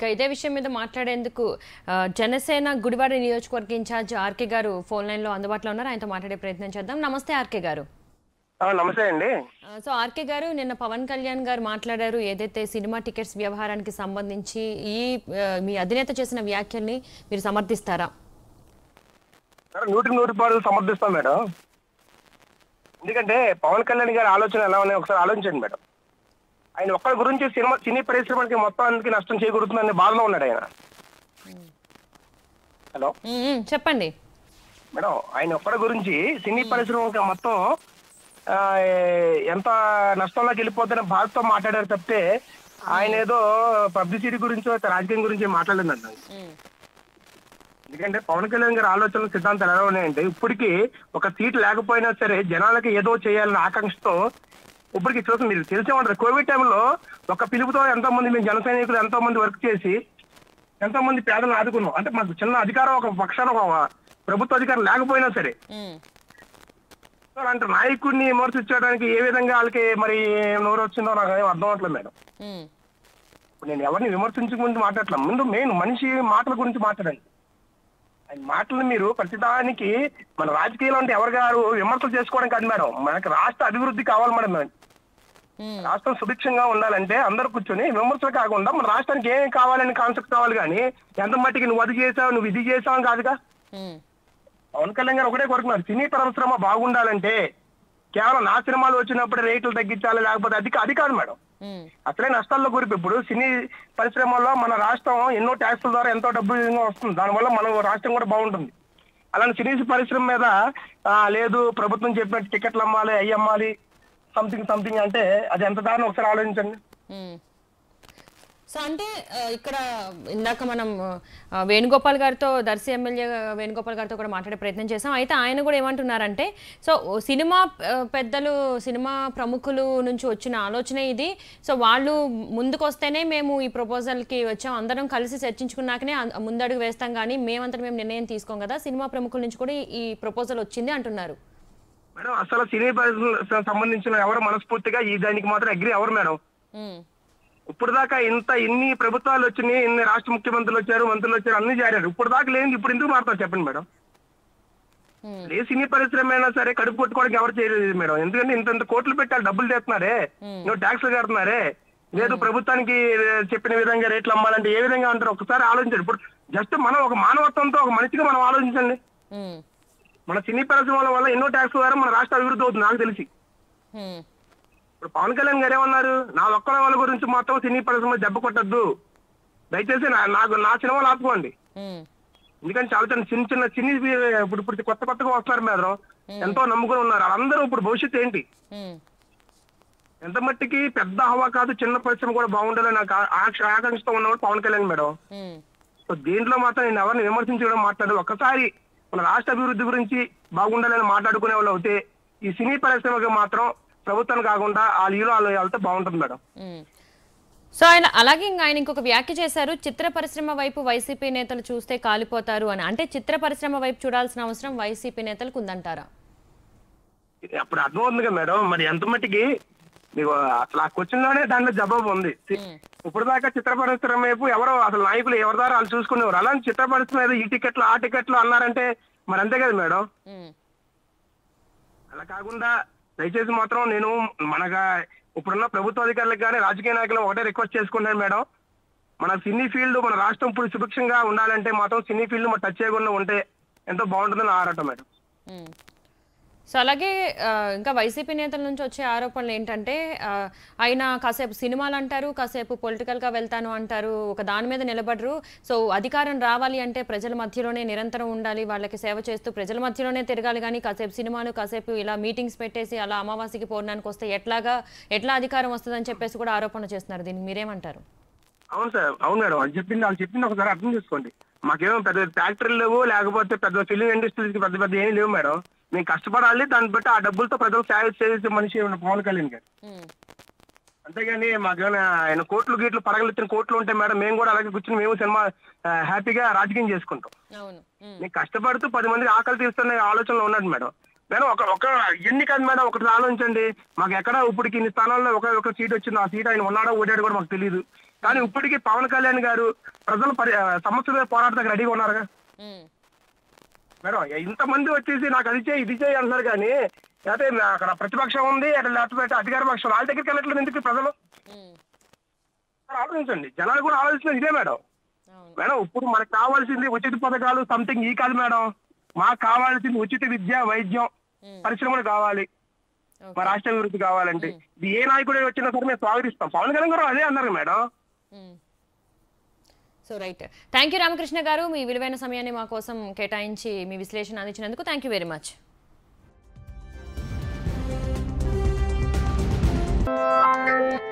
ఇక ఇదే విషయం మీద మాట్లాడేందుకు ఆ, జనసేన గుడివాడ నియోజకవర్గ in charge RK garu phone line లో అందుబాటులో ఉన్నారు ఆయనతో మాట్లాడే ప్రయత్నం చేద్దాం నమస్తే ఆర్కే గారు ఆ, నమస్తే అండి ఆ, సో ఆర్కే గారు నిన్న పవన్ కళ్యాణ్ గారు మాట్లాడారు ఏదైతే సినిమా టికెట్స్ వ్యవహారానికి సంబంధించి ఈ ఆ, మీ అధినేత చేసిన వ్యాఖ్యల్ని మీరు సమర్థిస్తారా మేడం నూటికి నూటి పాలు సమర్థిస్తాం మేడం ఎందుకంటే పవన్ కళ్యాణ్ గారి ఆలోచన ఎలా ఉన్నాయి ఒకసారి ఆలోచించండి మేడం ఆయన ఒక్కరి గురించి సినిమా సినీ పరిశ్రమకి మొత్తానికి నష్టం చేకూరుతుందనే బాధలో ఉన్నాడు ఆయన హలో ఉమ్, ఉమ్, చెప్పండి మేడం ఆయన ఒక్కడి గురించి సినీ పరిశ్రమకి మొత్తం ఆ, ఎంత నష్టంలోకి వెళ్ళిపోతున్న బాధతో మాట్లాడారు తప్పితే ఆయన ఏదో పబ్లిసిటీ గురించో రాజకీయం గురించి మాట్లాడలేదండి ఉమ్, ఎందుకంటే పవన్ కళ్యాణ్ గారి ఆలోచనలు సిద్ధాంతాలు ఎలా ఉన్నాయంటే ఇప్పటికి ఒక సీట్ లేకపోయినా సరే జనాలకి ఏదో చేయాలన్న ఆకాంక్షతో ఇప్పటికి చూసి మీరు తెలిసే ఉంటారు కోవిడ్ టైంలో ఒక పిలుపుతో ఎంతో మంది మేము జన సైనికులు ఎంతో మంది వర్క్ చేసి ఎంతో మంది పేదలను ఆదుకున్నాం అంటే మాకు చిన్న అధికారం ఒక పక్షాన ఒక ప్రభుత్వ అధికారం లేకపోయినా సరే ఉమ్, సో అలాంటి నాయకుడిని విమర్శించడానికి ఏ విధంగా వాళ్ళకి మరి నోరు వచ్చిందో నాకు ఏం అర్థం అవట్లేదు మేడం ఉమ్, ఇప్పుడు నేను ఎవరిని విమర్శించక ముందు మాట్లాడట్లేదు ముందు మెయిన్ మనిషి మాటల గురించి మాట్లాడండి ఆయన మాటలు మీరు ప్రతిదానికి మన రాజకీయాలు అంటే ఎవరు గారు విమర్శలు చేసుకోవడం కాదు మేడం మనకి రాష్ట్ర అభివృద్ధి కావాలి మేడం ఉమ్, రాష్ట్రం సుభిక్షంగా ఉండాలంటే అందరూ కూర్చొని విమర్శలు కాకుండా మన రాష్ట్రానికి ఏం కావాలని కాన్సెప్ట్ కావాలి కానీ ఎంత మట్టికి నువ్వు అది చేసావు నువ్వు ఇది చేసావు అని కాదుగా ఉమ్, పవన్ కళ్యాణ్ గారు ఒకటే కోరుకున్నారు సినీ పరిశ్రమ బాగుండాలంటే కేవలం నా సినిమాలు వచ్చినప్పుడే రేట్లు తగ్గించాలి లేకపోతే అది అది కాదు మేడం ఉమ్, అసలే నష్టాల్లో గురి ఇప్పుడు సినీ పరిశ్రమలో మన రాష్ట్రం ఎన్నో ట్యాక్సుల ద్వారా ఎంతో డబ్బు విధంగా వస్తుంది దానివల్ల మన రాష్ట్రం కూడా బాగుంటుంది అలాంటి సినీ పరిశ్రమ మీద ఆ, లేదు ప్రభుత్వం చెప్పినట్టు టికెట్లు అమ్మాలి అయ్యి అమ్మాలి సంథింగ్ సంథింగ్ అంటే అది ఎంత దారిని ఒకసారి ఆలోచించండి ఉమ్. సో అంటే ఆ, ఇక్కడ ఇందాక మనం ఆ, వేణుగోపాల్ గారితో దర్శి ఎమ్మెల్యే వేణుగోపాల్ గారితో కూడా మాట్లాడే ప్రయత్నం చేసాం అయితే ఆయన కూడా ఏమంటున్నారంటే సో ఓ సినిమా ఆ, పెద్దలు సినిమా ప్రముఖులు నుంచి వచ్చిన ఆలోచన ఇది సో వాళ్ళు ముందుకు వస్తేనే మేము ఈ ప్రపోజల్కి వచ్చాం అందరం కలిసి చర్చించుకున్నాకనే అం- ముందడుగు వేస్తాం కానీ మేమంతట మేము నిర్ణయం తీసుకోం కదా సినిమా ప్రముఖుల నుంచి కూడా ఈ- ఈ ప్రపోజల్ వచ్చింది అంటున్నారు మేడం అసలు సినీ పరిశ్రమ సంబంధించిన ఎవరు మనస్ఫూర్తిగా ఈ దానికి మాత్రం అగ్రి ఎవరు మేడం ఉమ్, ఇప్పుడు దాకా ఇంత ఇన్ని ప్రభుత్వాలు వచ్చినాయి ఇన్ని రాష్ట్ర ముఖ్యమంత్రులు వచ్చారు మంత్రులు వచ్చారు అన్ని జారారు ఇప్పుడు దాకా లేని ఇప్పుడు ఎందుకు మారుతారు చెప్పండి మేడం ఉమ్, ఏ సినీ పరిశ్రమ అయినా సరే కడుపు కొట్టుకోవడానికి ఎవరు చేయలేదు మేడం ఎందుకంటే ఇంత ఇంత కోట్లు పెట్టాలి డబ్బులు చేస్తున్నారే నువ్వు ట్యాక్స్లు కడుతున్నారే లేదు ప్రభుత్వానికి చెప్పిన విధంగా రేట్లు అమ్మాలంటే ఏ విధంగా అంటారు ఒకసారి ఆలోచించండి ఇప్పుడు జస్ట్ మనం ఒక మానవత్వంతో ఒక మనిషిగా మనం ఆలోచించండి ఉమ్, మన సినీ పరిశ్రమల వల్ల ఎన్నో ట్యాక్స్ ద్వారా మన రాష్ట్ర అభివృద్ధి అవుతుంది నాకు తెలిసి ఉమ్, ఇప్పుడు పవన్ కళ్యాణ్ గారు ఏమన్నారు నా ఒక్కల వాళ్ళ గురించి మాత్రం సినీ పరిశ్రమ దెబ్బ కొట్టద్దు దయచేసి నా- నాకు నా సినిమాలు ఆపుకోండి ఉమ్, ఎందుకంటే చాలా చిన్న చిన్న చిన్న చిన్ని ఇప్పుడు ఇప్పుడు కొత్త కొత్తగా వస్తున్నారు మేడం ఎంతో నమ్ముకుని ఉన్నారు వాళ్ళందరూ ఇప్పుడు భవిష్యత్తు ఏంటి ఉమ్, ఎంత మట్టికి పెద్ద హవా కాదు చిన్న పరిశ్రమ కూడా బాగుండాలని నాకు ఆ- ఆక్ష- ఆకాంక్షతో ఉన్నవాడు Pawan Kalyan madam um. So దీంట్లో మాత్రం నేను ఎవరిని విమర్శించడం మాట్లాడు ఒక్కసారి మన రాష్ట్ర అభివృద్ధి గురించి బాగుండాలని మాట్లాడుకునే వాళ్ళు అయితే ఈ సినీ పరిశ్రమకి మాత్రం ప్రభుత్వం కాకుండా వాళ్ళ హీరో వాళ్ళు వెళ్తే బాగుంటుంది మేడం మ్మ్. సో ఆయన అలాగే ఇంకా ఆయన ఇంకొక వ్యాఖ్య చేశారు చిత్ర పరిశ్రమ వైపు వైసీపీ నేతలు చూస్తే కాలిపోతారు అని అంటే చిత్ర పరిశ్రమ వైపు చూడాల్సిన అవసరం వైసీపీ నేతలకు ఉందంటారా అప్పుడు అర్థమవుతుంది కదా మేడం మరి ఎంత మట్టికి మీకు అసలు ఆ క్వశ్చన్ లోనే దాంట్లో జవాబు ఉంది ఇప్పుడు దాకా చిత్ర పరిశ్రమ వైపు ఎవరో అసలు నాయకులు ఎవరి ద్వారా వాళ్ళు చూసుకునేవారు అలాంటి చిత్ర పరిశ్రమ ఏదో ఈ టికెట్లు ఆ టికెట్లు అన్నారంటే మరి అంతే కదా మేడం మ్మ్. అలా కాకుండా దయచేసి మాత్రం నేను మనగా ఇప్పుడున్న ప్రభుత్వ అధికారులకు కానీ రాజకీయ నాయకులు ఒకటే రిక్వెస్ట్ చేసుకున్నాను మేడం మన సినీ ఫీల్డ్ మన రాష్ట్రం ఇప్పుడు సుభిక్షంగా ఉండాలంటే మాత్రం సినీ ఫీల్డ్ మనం టచ్ చేయకుండా ఉంటే ఎంతో బాగుంటుందని ఆరాటం మేడం మ్మ్. సో అలాగే ఆ, ఇంకా వైసీపీ నేతల నుంచి వచ్చే ఆరోపణలు ఏంటంటే ఆ, ఆయన కాసేపు సినిమాలు అంటారు కాసేపు పొలిటికల్గా వెళ్తాను అంటారు ఒక దాని మీద నిలబడరు సో అధికారం రావాలి అంటే ప్రజల మధ్యలోనే నిరంతరం ఉండాలి వాళ్ళకి సేవ చేస్తూ ప్రజల మధ్యలోనే తిరగాలి కానీ కాసేపు సినిమాలు కాసేపు ఇలా మీటింగ్స్ పెట్టేసి అలా అమావాస్యకి పౌర్ణానికి వస్తే ఎట్లాగా ఎట్లా అధికారం వస్తుందని చెప్పేసి కూడా ఆరోపణలు చేస్తున్నారు దీనికి మీరేమంటారు అవును సార్ అవును మేడం వాళ్ళు చెప్పింది వాళ్ళు చెప్పింది ఒకసారి అర్థం చేసుకోండి మాకేమో పెద్ద ఫ్యాక్టరీలు లేవు లేకపోతే పెద్ద ఫిలిం ఇండస్ట్రీకి పెద్ద పెద్ద ఏమీ లేవు మేడం మేము కష్టపడాలి దాన్ని బట్టి ఆ డబ్బులతో ప్రజలు సేవ చేసే మనిషి ఉన్న పవన్ కళ్యాణ్ గారు మ్మ్. అంతేగాని మాకేమైనా ఆయన కోట్లు గీట్లు పడగలిచ్చిన కోట్లు ఉంటే మేడం మేము కూడా అలాగే కూర్చొని మేము సినిమా ఆ, హ్యాపీగా రాజకీయం చేసుకుంటాం అవును మ్మ్. నేను కష్టపడుతూ పది మందికి ఆకలి తీస్తున్న ఆలోచనలో ఉన్నాడు మేడం మేడం ఒక ఒక ఎన్ని కాదు మేడం ఒకటి ఆలోచించండి మాకు ఎక్కడ ఇప్పటికి ఇన్ని స్థానాల్లో ఒక ఒక సీట్ వచ్చింది ఆ సీట్ ఆయన ఉన్నాడో ఓడాడు కూడా మాకు తెలియదు కానీ ఇప్పటికీ పవన్ కళ్యాణ్ గారు ప్రజల పరి ఆ, సమస్యల మీద పోరాడడానికి రెడీగా ఉన్నారుగా ఉమ్, మేడం ఇంతమంది వచ్చేసి నాకు అది చేయి ఇది చేయి అంటున్నారు కానీ లేకపోతే అక్కడ ప్రతిపక్షం ఉంది అక్కడ లేకపోతే అధికార పక్షం వాళ్ళ దగ్గరికి వెళ్ళట్లేదు ఎందుకు ఈ ప్రజలు ఉమ్, మరి ఆలోచించండి జనాలు కూడా ఆలోచిస్తున్నారు ఇదే మేడం అవును మేడం ఇప్పుడు మనకు కావాల్సింది ఉచిత పథకాలు సంథింగ్ ఈ కాదు మేడం మాకు కావాల్సింది ఉచిత విద్య వైద్యం ఉమ్, పరిశ్రమలు కావాలి ఓకే. మా రాష్ట్ర అభివృద్ధి కావాలంటే ఇది ఏ నాయకుడు వచ్చినా సరే మేము స్వాగతిస్తాం పవన్ కళ్యాణ్ గారు అదే అన్నారు madam hmm. So right thank you Ramakrishna garu మీ విలువైన సమయాన్ని మా కోసం కేటాయించి మీ విశ్లేషణ అందించినందుకు థ్యాంక్ యూ వెరీ మచ్